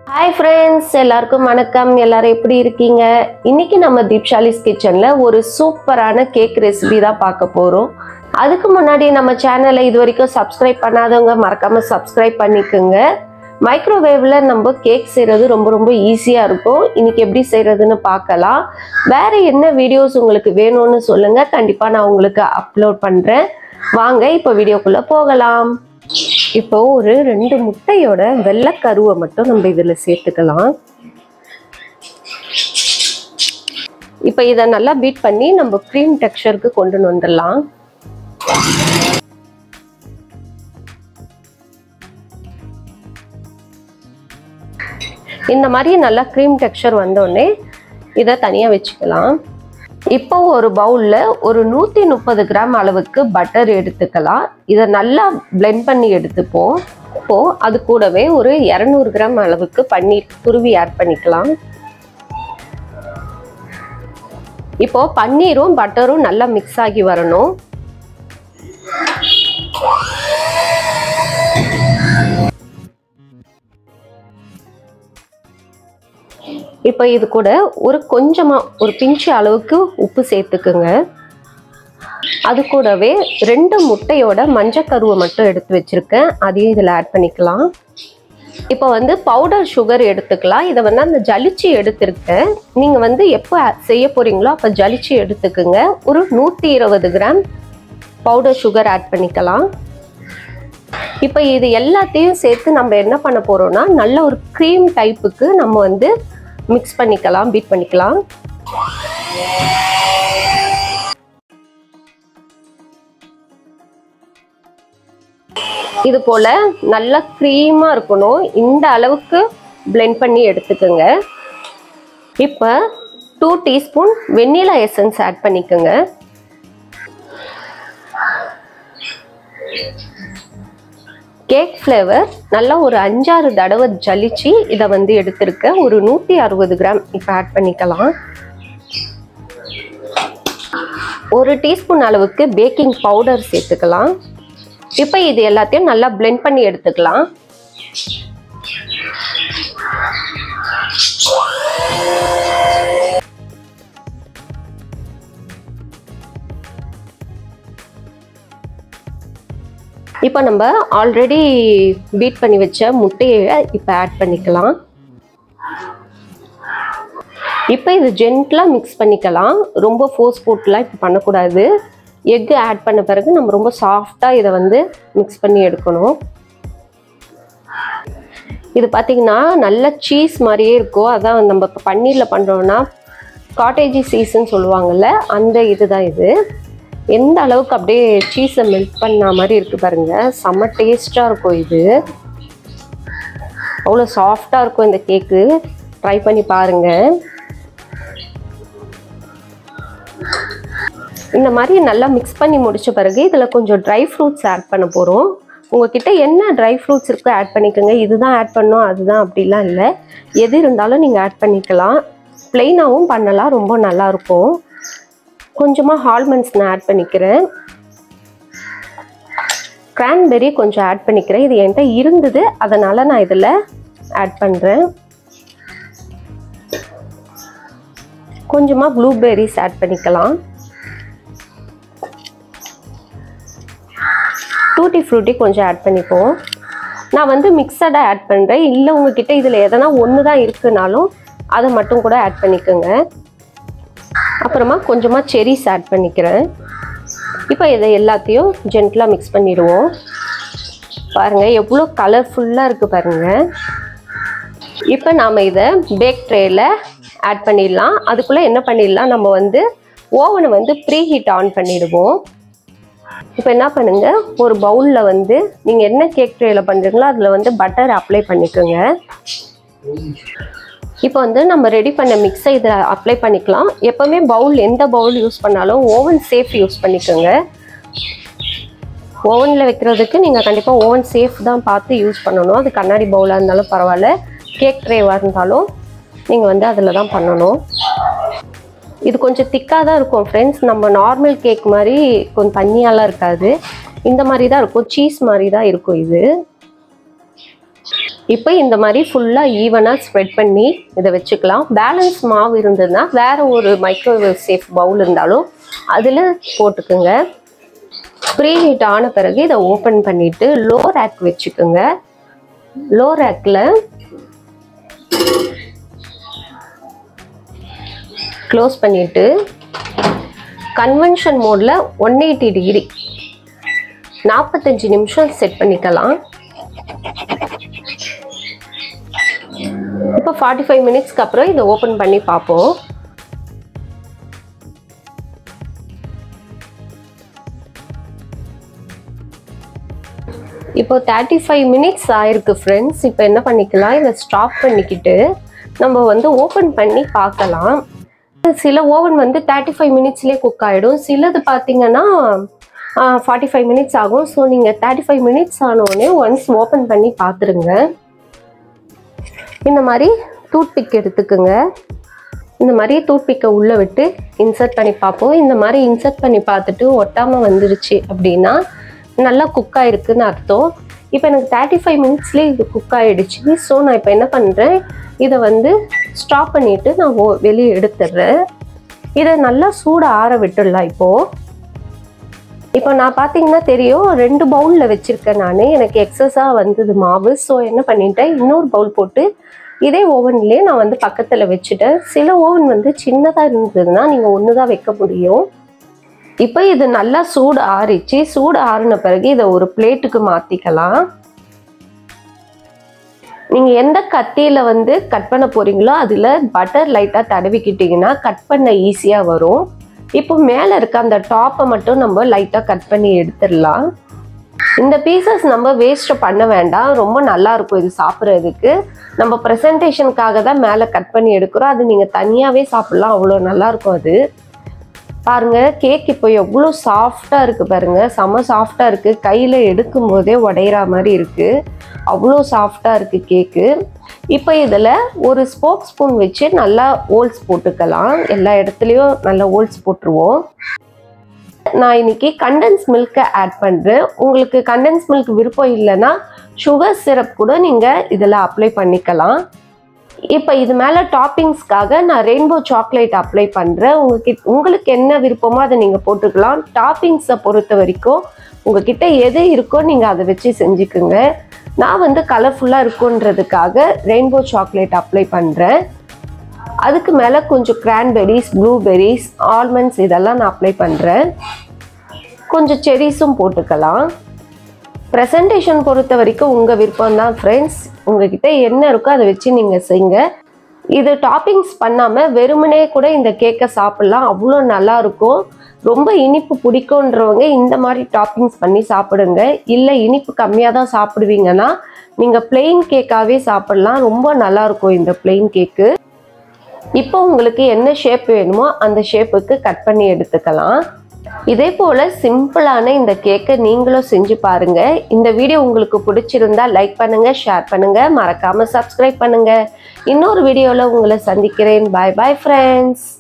hi friends எல்லாருக்கும் வணக்கம் எல்லாரும் எப்படி இருக்கீங்க இன்னைக்கு நம்ம தீப்ஷாலிஸ் கிச்சன்ல ஒரு சூப்பரான கேக் ரெசிபி தான் பார்க்க போறோம் அதுக்கு முன்னாடி நம்ம சேனலை இது வரைக்கும் சப்ஸ்கிரைப் பண்ணாதவங்க மறக்காம சப்ஸ்கிரைப் பண்ணிக்கோங்க மைக்ரோவேவ்ல நம்ம கேக் செய்கிறது ரொம்ப ரொம்ப ஈஸியாக இருக்கும் இன்னைக்கு எப்படி செய்கிறதுன்னு பார்க்கலாம் வேற என்ன வீடியோஸ் உங்களுக்கு வேணும்னு சொல்லுங்க கண்டிப்பாக நான் உங்களுக்கு அப்லோட் பண்ணுறேன் வாங்க இப்போ வீடியோக்குள்ளே போகலாம் இப்போ ஒரு ரெண்டு முட்டையோட வெள்ளைக்கருவை மட்டும் நம்ம இதில் சேர்த்துக்கலாம் இப்போ இதை நல்லா பீட் பண்ணி நம்ம க்ரீம் டெக்ஸ்சருக்கு கொண்டு வந்துடலாம் இந்த மாதிரி நல்லா க்ரீம் டெக்ஸ்சர் வந்தோடனே இதை தனியாக வச்சுக்கலாம் இப்போ ஒரு பவுலில் ஒரு நூற்றி முப்பது கிராம் அளவுக்கு பட்டர் எடுத்துக்கலாம் இதை நல்லா பிளெண்ட் பண்ணி எடுத்துப்போம் இப்போ அது கூடவே ஒரு இரநூறு கிராம் அளவுக்கு பன்னீர் துருவி ஆட் பண்ணிக்கலாம் இப்போ பன்னீரும் பட்டரும் நல்லா மிக்ஸ் ஆகி வரணும் இப்போ இது கூட ஒரு கொஞ்சமாக ஒரு பிஞ்சு அளவுக்கு உப்பு சேர்த்துக்குங்க அது கூடவே ரெண்டு முட்டையோட மஞ்சக்கருவை மட்டும் எடுத்து வச்சுருக்கேன் அதையும் இதில் ஆட் பண்ணிக்கலாம் இப்போ வந்து பவுடர் சுகர் எடுத்துக்கலாம் இதை வந்து அந்த ஜலிச்சு எடுத்திருக்கேன் நீங்கள் வந்து எப்போ செய்ய போகிறீங்களோ அப்போ ஜலிச்சு எடுத்துக்குங்க ஒரு நூற்றி இருபது கிராம் பவுடர் சுகர் ஆட் பண்ணிக்கலாம் இப்போ இது எல்லாத்தையும் சேர்த்து நம்ம என்ன பண்ண போகிறோம்னா நல்ல ஒரு க்ரீம் டைப்புக்கு நம்ம வந்து மிக்ஸ் பண்ணிக்கலாம் பீட் பண்ணிக்கலாம் இது போல நல்லா க்ரீமாக இருக்கணும் இந்த அளவுக்கு பிளெண்ட் பண்ணி எடுத்துக்கோங்க இப்போ two teaspoon vanilla essence add பண்ணிக்கோங்க கேக் ஃப்ளேவர் நல்லா ஒரு அஞ்சாறு தடவை ஜலிச்சு இதை வந்து எடுத்திருக்க ஒரு நூற்றி அறுபது கிராம் இப்போ ஆட் பண்ணிக்கலாம் ஒரு டீஸ்பூன் அளவுக்கு பேக்கிங் பவுடர் சேர்த்துக்கலாம் இப்போ இது எல்லாத்தையும் நல்லா பிளெண்ட் பண்ணி எடுத்துக்கலாம் இப்போ நம்ம ஆல்ரெடி பீட் பண்ணி வச்ச முட்டையை இப்போ ஆட் பண்ணிக்கலாம் இப்போ இது ஜென்டலாக மிக்ஸ் பண்ணிக்கலாம் ரொம்ப ஃபோர்ஸ் போட்டுலாம் இப்போ பண்ணக்கூடாது எக்கு ஆட் பண்ண பிறகு நம்ம ரொம்ப சாஃப்டாக இதை வந்து மிக்ஸ் பண்ணி எடுக்கணும் இது பார்த்திங்கன்னா நல்ல சீஸ் மாதிரியே இருக்கும் அதான் நம்ம இப்போ பன்னீரில் பண்ணுறோன்னா காட்டேஜி சீஸ்ன்னு சொல்லுவாங்கள்ல அந்த இதுதான் இது எந்த அளவுக்கு அப்படியே சீஸை மெல்ட் பண்ண மாதிரி இருக்குது பாருங்க செம்ம டேஸ்ட்டாக இருக்கும் இது அவ்வளோ சாஃப்டாக இருக்கும் இந்த கேக்கு ட்ரை பண்ணி பாருங்கள் இந்த மாதிரி நல்லா மிக்ஸ் பண்ணி முடிச்ச பிறகு இதில் கொஞ்சம் ட்ரை ஃப்ரூட்ஸ் ஆட் பண்ண போகிறோம் உங்ககிட்ட என்ன ட்ரை ஃப்ரூட்ஸ் இருக்கோ ஆட் பண்ணிக்கோங்க இதுதான் ஆட் பண்ணோம் அதுதான் அப்படிலாம் இல்லை எது இருந்தாலும் நீங்கள் ஆட் பண்ணிக்கலாம் ப்ளெயினாகவும் பண்ணலாம் ரொம்ப நல்லாயிருக்கும் கொஞ்சமாக ஹால்மண்ட்ஸ் நான் ஆட் பண்ணிக்கிறேன் கிரான்பெரி கொஞ்சம் ஆட் பண்ணிக்கிறேன் இது என்கிட்ட இருந்தது அதனால் நான் இதில் ஆட் பண்ணுறேன் கொஞ்சமாக ப்ளூபெர்ரிஸ் ஆட் பண்ணிக்கலாம் டூட்டி ஃப்ரூட்டி கொஞ்சம் ஆட் பண்ணிப்போம் நான் வந்து மிக்சடாக ஆட் பண்ணுறேன் இல்லை உங்ககிட்ட இதில் எதனா ஒன்று தான் இருக்குனாலும் அதை மட்டும் கூட ஆட் பண்ணிக்கோங்க அப்புறமா கொஞ்சமாக செரிஸ் ஆட் பண்ணிக்கிறேன் இப்போ இதை எல்லாத்தையும் ஜென்டலாக மிக்ஸ் பண்ணிடுவோம் பாருங்கள் எவ்வளோ கலர்ஃபுல்லாக இருக்குது பாருங்கள் இப்போ நாம் இதை பேக் ட்ரேயில் ஆட் பண்ணிடலாம் அதுக்குள்ளே என்ன பண்ணிடலாம் நம்ம வந்து ஓவனை வந்து ப்ரீ ஹீட் ஆன் பண்ணிடுவோம் இப்போ என்ன பண்ணுங்க ஒரு பவுலில் வந்து நீங்கள் என்ன கேக் ட்ரேயில் பண்ணுறீங்களோ அதில் வந்து பட்டர் அப்ளை பண்ணிக்கோங்க இப்போ வந்து நம்ம ரெடி பண்ண மிக்ஸை இதில் அப்ளை பண்ணிக்கலாம் எப்போவுமே பவுல் எந்த பவுல் யூஸ் பண்ணாலும் ஓவன் சேஃப் யூஸ் பண்ணிக்கோங்க ஓவனில் வைக்கிறதுக்கு நீங்கள் கண்டிப்பாக ஓவன் சேஃப் தான் பார்த்து யூஸ் பண்ணணும் அது கண்ணாடி பவுலாக இருந்தாலும் பரவாயில்ல கேக் ட்ரேவாக இருந்தாலும் நீங்கள் வந்து அதில் தான் பண்ணணும் இது கொஞ்சம் திக்காக தான் இருக்கும் ஃப்ரெண்ட்ஸ் நம்ம நார்மல் கேக் மாதிரி கொஞ்சம் தண்ணியாலாம் இருக்காது இந்த மாதிரி தான் இருக்கும் சீஸ் மாதிரி தான் இருக்கும் இது இப்போ இந்த மாதிரி ஃபுல்லாக ஈவனாக ஸ்ப்ரெட் பண்ணி இதை வச்சுக்கலாம் பேலன்ஸ் மாவு இருந்ததுன்னா வேற ஒரு மைக்ரோவேவ் சேஃப் பவுல் இருந்தாலும் அதில் போட்டுக்குங்க ப்ரீ ஹீட் ஆன பிறகு இதை ஓப்பன் பண்ணிட்டு லோ ரேக் வச்சுக்கோங்க லோ ரேக்கில் க்ளோஸ் பண்ணிட்டு கன்வென்ஷன் மோடில் ஒன் எயிட்டி டிகிரி நாற்பத்தஞ்சு நிமிஷம் செட் பண்ணிக்கலாம் இப்போ ஃபார்ட்டி ஃபைவ் மினிட்ஸ்க்கு அப்புறம் இதை ஓப்பன் பண்ணி பார்ப்போம் இப்போ தேர்ட்டி ஃபைவ் மினிட்ஸ் ஆயிருக்கு ஃப்ரெண்ட்ஸ் இப்போ என்ன பண்ணிக்கலாம் இதை ஸ்டாப் பண்ணிக்கிட்டு நம்ம வந்து ஓப்பன் பண்ணி பார்க்கலாம் சில ஓவன் வந்து தேர்ட்டி ஃபைவ் மினிட்ஸ்லேயே குக் ஆகிடும் சிலது பார்த்தீங்கன்னா ஃபார்ட்டி ஃபைவ் மினிட்ஸ் ஆகும் ஸோ நீங்கள் தேர்ட்டி ஃபைவ் மினிட்ஸ் ஆனோடனே ஒன்ஸ் ஓப்பன் பண்ணி பார்த்துருங்க இந்த மாதிரி டூத்பிக் எடுத்துக்குங்க இந்த மாதிரி டூத்பிக்கை உள்ளே விட்டு இன்சர்ட் பண்ணி பார்ப்போம் இந்த மாதிரி இன்சர்ட் பண்ணி பார்த்துட்டு ஒட்டாமல் வந்துருச்சு அப்படின்னா நல்லா குக் ஆயிருக்குன்னு அர்த்தம் இப்போ எனக்கு தேர்ட்டி ஃபைவ் மினிட்ஸ்லேயே இது குக் ஆகிடுச்சு ஸோ நான் இப்போ என்ன பண்ணுறேன் இதை வந்து ஸ்டாப் பண்ணிவிட்டு நான் ஓ- வெளியே எடுத்துடுறேன் இதை நல்லா சூட ஆற விட்டுடலாம் இப்போது இப்போ நான் பார்த்தீங்கன்னா தெரியும் ரெண்டு பவுலில் வச்சுருக்கேன் நான் எனக்கு எக்ஸஸாக வந்தது மாவு ஸோ என்ன பண்ணிட்டேன் இன்னொரு பவுல் போட்டு இதே ஓவன்லேயே நான் வந்து பக்கத்தில் வச்சுட்டேன் சில ஓவன் வந்து சின்னதாக இருந்ததுன்னா நீங்கள் ஒன்று தான் வைக்க முடியும் இப்போ இது நல்லா சூடு ஆறிச்சு சூடு ஆறின பிறகு இதை ஒரு பிளேட்டுக்கு மாற்றிக்கலாம் நீங்கள் எந்த கத்தியில் வந்து கட் பண்ண போகிறீங்களோ அதில் பட்டர் லைட்டாக தடவிக்கிட்டிங்கன்னா கட் பண்ண ஈஸியாக வரும் இப்போ மேலே இருக்க அந்த டாப்பை மட்டும் நம்ம லைட்டாக கட் பண்ணி எடுத்துடலாம் இந்த பீசஸ் நம்ம வேஸ்ட் பண்ண வேண்டாம் ரொம்ப நல்லா இருக்கும் இது சாப்பிட்றதுக்கு நம்ம ப்ரெசன்டேஷனுக்காக தான் மேலே கட் பண்ணி எடுக்கிறோம் அது நீங்கள் தனியாகவே சாப்பிட்லாம் அவ்வளோ நல்லா இருக்கும் அது பாருங்க கேக் இப்போ எவ்வளோ சாஃப்டாக இருக்குது பாருங்க செம சாஃப்டாக இருக்குது கையில் எடுக்கும் போதே உடையிற மாதிரி இருக்குது அவ்வளோ சாஃப்டாக இருக்குது கேக்கு இப்போ இதில் ஒரு ஸ்போக் ஸ்பூன் வச்சு நல்லா ஓல்ஸ் போட்டுக்கலாம் எல்லா இடத்துலையும் நல்லா ஓல்ஸ் போட்டுருவோம் நான் இன்னைக்கு கண்டென்ஸ் மில்கை ஆட் பண்ணுறேன் உங்களுக்கு கண்டென்ஸ் மில்க் விருப்பம் இல்லைன்னா சுகர் சிரப் கூட நீங்கள் இதில் அப்ளை பண்ணிக்கலாம் இப்போ இது மேலே டாப்பிங்ஸ்க்காக நான் ரெயின்போ சாக்லேட் அப்ளை பண்ணுறேன் உங்ககிட்ட உங்களுக்கு என்ன விருப்பமோ அதை நீங்கள் போட்டுக்கலாம் டாப்பிங்ஸை பொறுத்த வரைக்கும் உங்ககிட்ட எது இருக்கோ நீங்கள் அதை வச்சு செஞ்சுக்குங்க நான் வந்து கலர்ஃபுல்லாக இருக்குன்றதுக்காக ரெயின்போ சாக்லேட் அப்ளை பண்ணுறேன் அதுக்கு மேலே கொஞ்சம் கிரான்பெரிஸ் ப்ளூபெரிஸ் ஆல்மண்ட்ஸ் இதெல்லாம் நான் அப்ளை பண்ணுறேன் கொஞ்சம் செரிஸும் போட்டுக்கலாம் ப்ரெசன்டேஷன் பொறுத்த வரைக்கும் உங்கள் விருப்பம் தான் ஃப்ரெண்ட்ஸ் உங்ககிட்ட என்ன இருக்கோ அதை வச்சு நீங்கள் செய்யுங்க இது டாப்பிங்ஸ் பண்ணாமல் வெறுமனே கூட இந்த கேக்கை சாப்பிட்லாம் அவ்வளோ நல்லா இருக்கும் ரொம்ப இனிப்பு பிடிக்குன்றவங்க இந்த மாதிரி டாப்பிங்ஸ் பண்ணி சாப்பிடுங்க இல்லை இனிப்பு கம்மியாக தான் சாப்பிடுவீங்கன்னா நீங்கள் பிளெயின் கேக்காகவே சாப்பிட்லாம் ரொம்ப நல்லா இருக்கும் இந்த பிளெயின் கேக்கு இப்போ உங்களுக்கு என்ன ஷேப் வேணுமோ அந்த ஷேப்புக்கு கட் பண்ணி எடுத்துக்கலாம் இதே போல் சிம்பிளான இந்த கேக்கை நீங்களும் செஞ்சு பாருங்க இந்த வீடியோ உங்களுக்கு பிடிச்சிருந்தா லைக் பண்ணுங்க ஷேர் பண்ணுங்க மறக்காம சப்ஸ்கிரைப் பண்ணுங்க இன்னொரு வீடியோவில் உங்களை சந்திக்கிறேன் பாய் பாய் ஃப்ரெண்ட்ஸ்